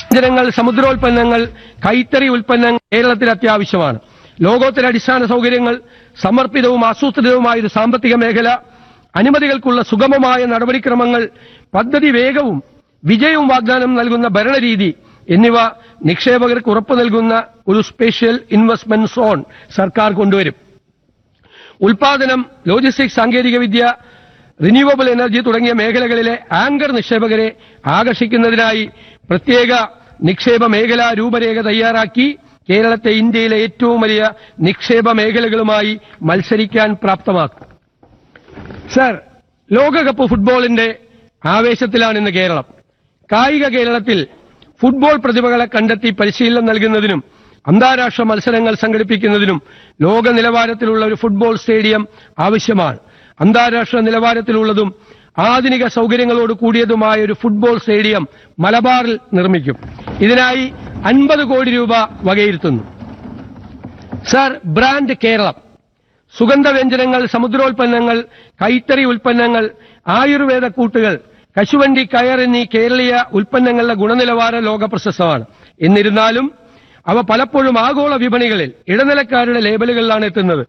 വ്യഞ്ജനങ്ങൾ സമുദ്രോൽപ്പന്നങ്ങൾ കൈത്തറി ഉൽപ്പന്നങ്ങൾ കേരളത്തിൽ അത്യാവശ്യമാണ് ലോകോത്തര അടിസ്ഥാന സൗകര്യങ്ങൾ സമർപ്പിതവും ആസൂത്രിതവുമായ ഒരു സാമ്പത്തിക മേഖല അനുമതികൾക്കുള്ള സുഗമമായ നടപടിക്രമങ്ങൾ പദ്ധതി വേഗവും വിജയവും വാഗ്ദാനം നൽകുന്ന ഭരണരീതി എന്നിവ നിക്ഷേപകർക്ക് ഉറപ്പു നൽകുന്ന ഒരു സ്പെഷ്യൽ ഇൻവെസ്റ്റ്മെന്റ് സോൺ സർക്കാർ കൊണ്ടുവരും ഉൽപാദനം ലോജിസ്റ്റിക്സ് സാങ്കേതികവിദ്യ റിന്യൂവബിൾ എനർജി തുടങ്ങിയ മേഖലകളിലെ ആങ്കർ നിക്ഷേപകരെ ആകർഷിക്കുന്നതിനായി പ്രത്യേക നിക്ഷേപ മേഖലാ രൂപരേഖ തയ്യാറാക്കി കേരളത്തെ ഇന്ത്യയിലെ ഏറ്റവും വലിയ നിക്ഷേപ മേഖലകളുമായി മത്സരിക്കാൻ പ്രാപ്തമാക്കും സർ ലോകകപ്പ് ഫുട്ബോളിന്റെ ആവേശത്തിലാണ് ഇന്ന് കേരളം കായിക കേരളത്തിൽ ഫുട്ബോൾ പ്രതിഭകളെ കണ്ടെത്തി പരിശീലനം നൽകുന്നതിനും അന്താരാഷ്ട്ര മത്സരങ്ങൾ സംഘടിപ്പിക്കുന്നതിനും ലോക നിലവാരത്തിലുള്ള ഒരു ഫുട്ബോൾ സ്റ്റേഡിയം ആവശ്യമാണ് അന്താരാഷ്ട്ര നിലവാരത്തിലുള്ളതും ആധുനിക സൗകര്യങ്ങളോട് കൂടിയതുമായ ഒരു ഫുട്ബോൾ സ്റ്റേഡിയം മലബാറിൽ നിർമ്മിക്കും ഇതിനായി അൻപത് കോടി രൂപ വകയിരുത്തുന്നു സർ ബ്രാൻഡ് കേരളം സുഗന്ധവ്യഞ്ജനങ്ങൾ സമുദ്രോൽപ്പന്നങ്ങൾ കൈത്തറി ഉൽപ്പന്നങ്ങൾ ആയുർവേദ കൂട്ടുകൾ കശുവണ്ടി കയർ എന്നീ കേരളീയ ഉൽപ്പന്നങ്ങളുടെ ഗുണനിലവാരം ലോക പ്രശസ്തമാണ് എന്നിരുന്നാലും അവ പലപ്പോഴും ആഗോള വിപണികളിൽ ഇടനിലക്കാരുടെ ലേബലുകളിലാണ് എത്തുന്നത്